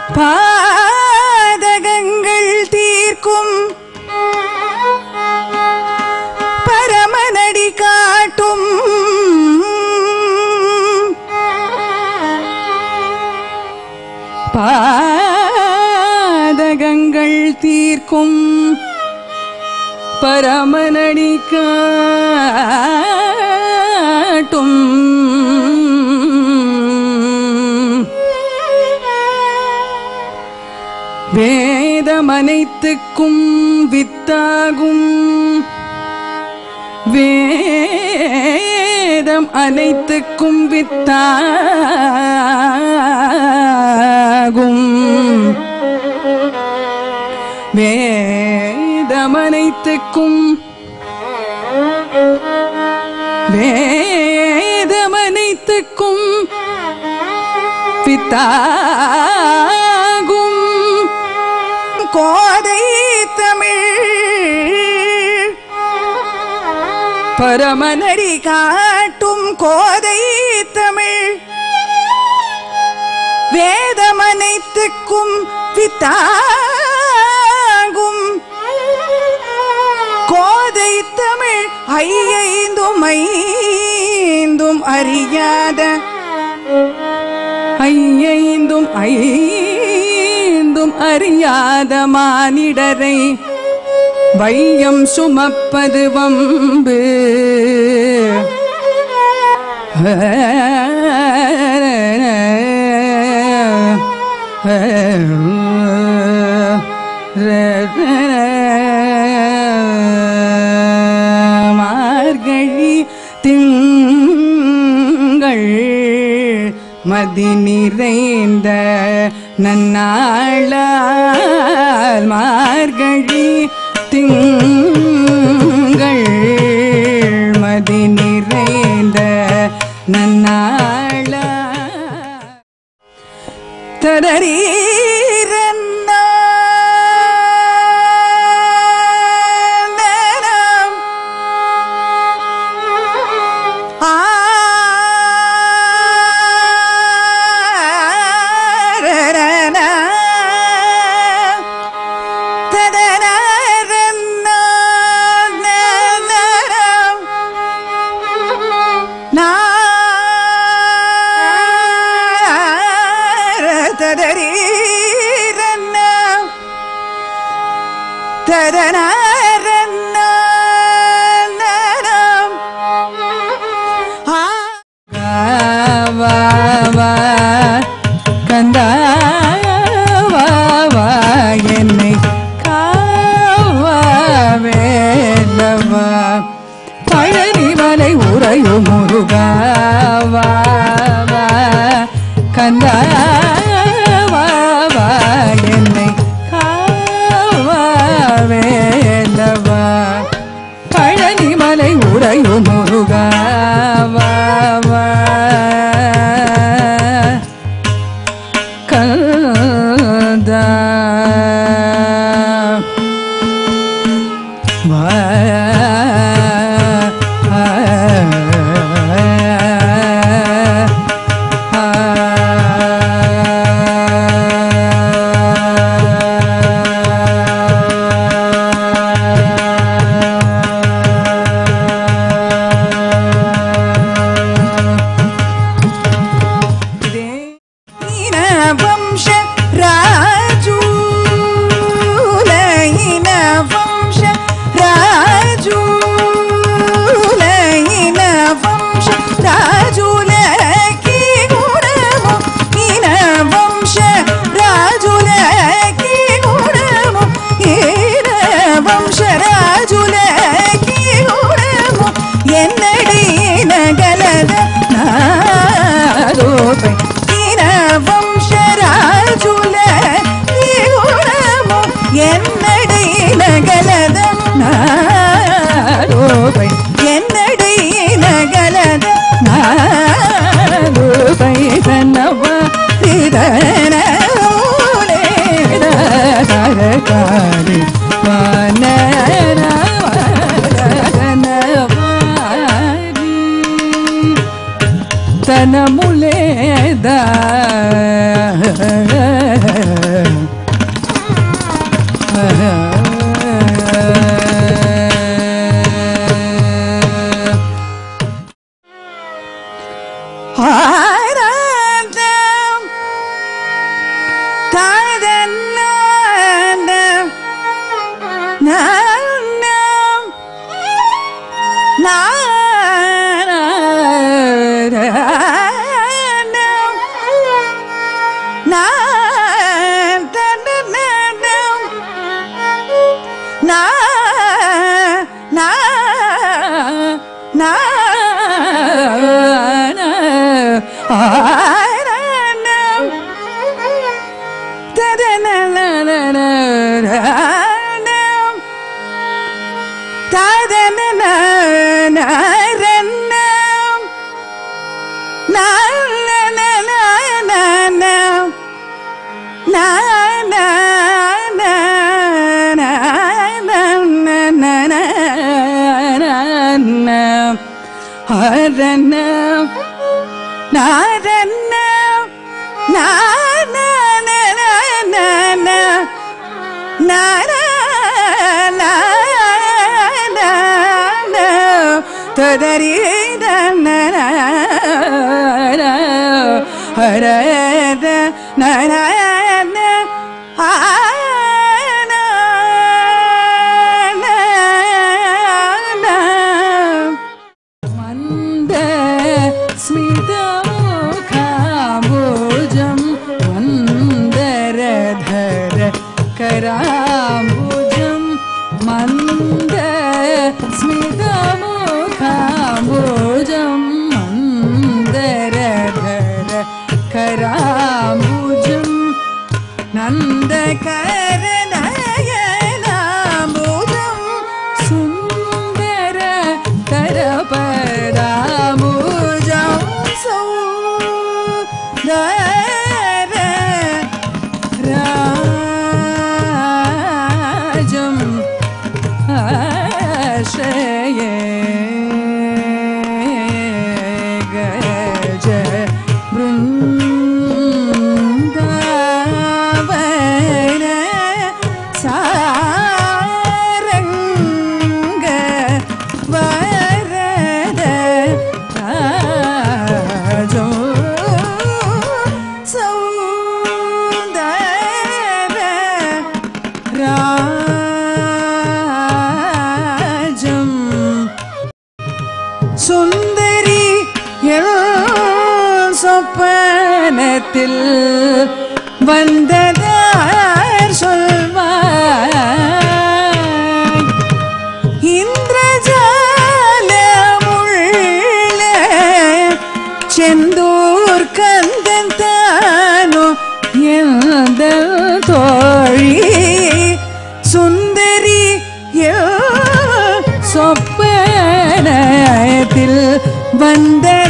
பாதகங்கள் தீர்க்கும் பரமனடி காட்டும் பாதகங்கள் தீர்க்கும் பரமனடி காட்டும் வேதமனைத்துக்கும் வித்தாகும் வேதம் அனைத்துக்கும் வித்தாகும் வேதம் அனைத்துக்கும் வேதம் அனைத்துக்கும் பித்தாகும் கோதை தமிழ் பரமனடி காட்டும் கோதை தமிழ் வேதமனைத்துக்கும் பித்தாகும் கோதை தமிழ் ஐயைந்தும் ஐந்தும் அறியாத ஐயைந்தும் ஐந்தும் அறியாத மானிடரை வையம் சுமப்பது வம்பு மார்கழி திங்கள் மதி நிறைந்த நன்னாளால் மார்கழி திங்கள் மதி நிறைந்த நன்னாளால் தரரீரன்னா தரரீரன்னா தரனரன்னா நரம். ஆ. வா, வா, கந்தா வா, வா, என்னை காவா வேலவா பழனிமலை உறையும் முருகா வா, வா, கந்தா வா, வா, என்னை காவா வேலவா பழனிமலை உறையும் முருகா வா, வா. கந்தா வா, வம்ச ராஜூலைன வம்ச ராஜூலைன வம்ச ராஜூல கி குணமோ இன வம்ச ராஜூல கி குணமோ இன வம்ச ராஜூல கி குணமோ என்னடி நகலத நாரோபை இன வம்ச ராஜுல ஈகுணமோ என்னடி நகலத நாரோபை என்னடி நகலத நாரோபை தன்னவ இதன தரகாரி వానరవారి తనములేదా मन्द स्मितमुखाम्बुजं मन्दरधर कराम्बुजं मन्द स्मितमुखाम्बुजं मन्दरधर कराम्बुजं नन्दकरनयनाम्बुजं सुन्दर करपदाम्बुजं सौन्दर राजम् आश्रये गज बृन्दावन सारङ्ग वरद राजो सौन्दर രാജം സുന്ദരി സ്വപ്നത്തിൽ വந்தതാർ சொல்வாய் இந்திரஜாலமுள்ள செந்தூர் கந்தன் தானோ எந்த தோழி சுந்தரி சொப்பனத்தில் வந்த